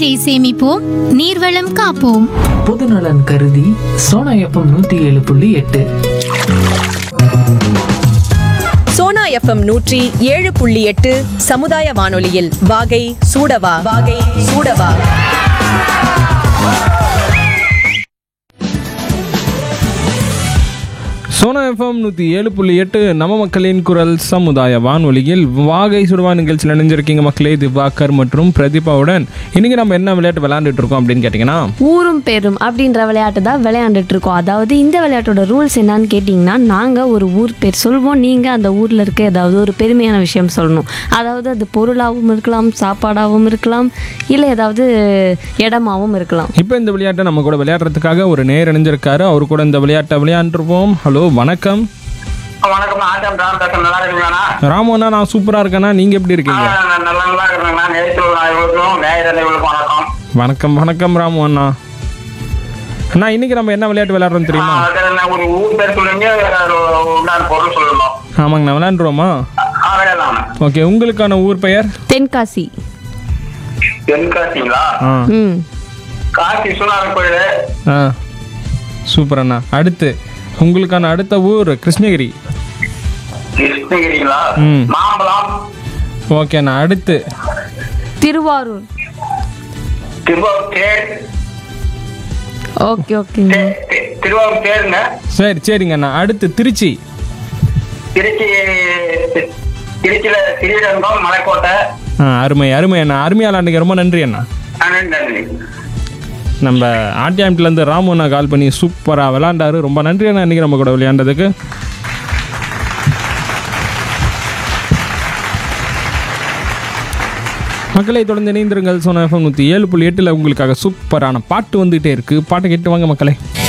நீரை சேமிப்போம் நீர்வளம் காப்போம் பொதுநலன் கருதி சோனா எஃப்எம் நூத்தி ஏழு புள்ளி எட்டு சோனா எஃப்எம் நூற்றி ஏழு புள்ளி எட்டு சமுதாய வானொலியில் வாகை சூடவா வாகை சூடவா சோனா எஃப்எம் நூற்றி ஏழு புள்ளி எட்டு நம்ம மக்களின் குரல் சமுதாய வானொலியில் வாகை சுடுவா நிகழ்ச்சியில் இணைஞ்சிருக்கீங்க மக்களே திவாகர் மற்றும் பிரதீபாவுடன் இன்னைக்கு நம்ம என்ன விளையாட்டு விளையாண்டுட்டு இருக்கோம் அப்படின்னு கேட்டிங்கன்னா ஊரும் பேரும் அப்படின்ற விளையாட்டு தான் விளையாண்டுட்டு இருக்கோம் அதாவது இந்த விளையாட்டோட ரூல்ஸ் என்னன்னு கேட்டிங்கன்னா நாங்கள் ஒரு ஊர் பேர் சொல்வோம் நீங்கள் அந்த ஊரில் இருக்க ஏதாவது ஒரு பெருமையான விஷயம் சொல்லணும் அதாவது அது பொருளாகவும் இருக்கலாம் சாப்பாடாகவும் இருக்கலாம் இல்லை ஏதாவது இடமாவும் இருக்கலாம் இப்போ இந்த விளையாட்டை நம்ம கூட விளையாடுறதுக்காக ஒரு நேர் இணைஞ்சிருக்காரு அவர் கூட இந்த விளையாட்டை விளையாண்டுருவோம் ஹலோ வணக்கம் வணக்கம் ஆட்டம் ராம் பேசுறேன் நல்லா இருக்கீங்களா ராமண்ணா நான் சூப்பராக இருக்கேண்ணா நீங்கள் எப்படி இருக்கீங்க நல்லா நல்லா இருக்கிறேங்கண்ணா நேற்று இவருக்கும் நேயர் இவருக்கும் வணக்கம் வணக்கம் வணக்கம் ராமு அண்ணா அண்ணா இன்னைக்கு நம்ம என்ன விளையாட்டு விளையாடுறோம் தெரியுமா அது என்ன ஒரு ஊர் பேர் சொல்லுங்க உண்டான பொருள் சொல்லணும் ஆமாங்கண்ணா விளையாண்டுருவோமா ஆ விளையாடலாம் ஓகே உங்களுக்கான ஊர் பெயர் தென்காசி தென்காசிங்களா ஆ ம் காசி விஸ்வநாதர் கோயில் ஆ சூப்பர் அண்ணா அடுத்து உங்களுக்கான அடுத்த ஊர் கிருஷ்ணகிரி கிருஷ்ணகிரிங்களா ம். மாம்பழம் ஓகே அண்ணா அடுத்து திருவாரூர் திருவாரூர் தேர் ஓகே ஓகேங்க தே- தே- திருவாரூர் தேருங்க சரி சரிங்க அண்ணா அடுத்து திருச்சி திருச்சி திருச்சியில ஸ்ரீரங்கம் மலைக்கோட்டை ஆ அருமை அருமை அண்ணா அருமையால் அன்றைக்கி ரொம்ப நன்றி அண்ணா ஆ, நன்றி நன்றி நம்ம ஆட்டியாம்லேருந்து ராமு அண்ணா கால் பண்ணி சூப்பராக விளாண்டாரு ரொம்ப நன்றி அண்ணா இன்றைக்கி நம்ம கூட விளையாண்டதுக்கு மக்களை தொடர்ந்து இணைந்திருங்கள் சோனா எஃப்எம் நூற்றி ஏழு புள்ளி எட்டில் உங்களுக்காக சூப்பரான பாட்டு வந்துகிட்டே இருக்குது பாட்டை கேட்டு வாங்க மக்களே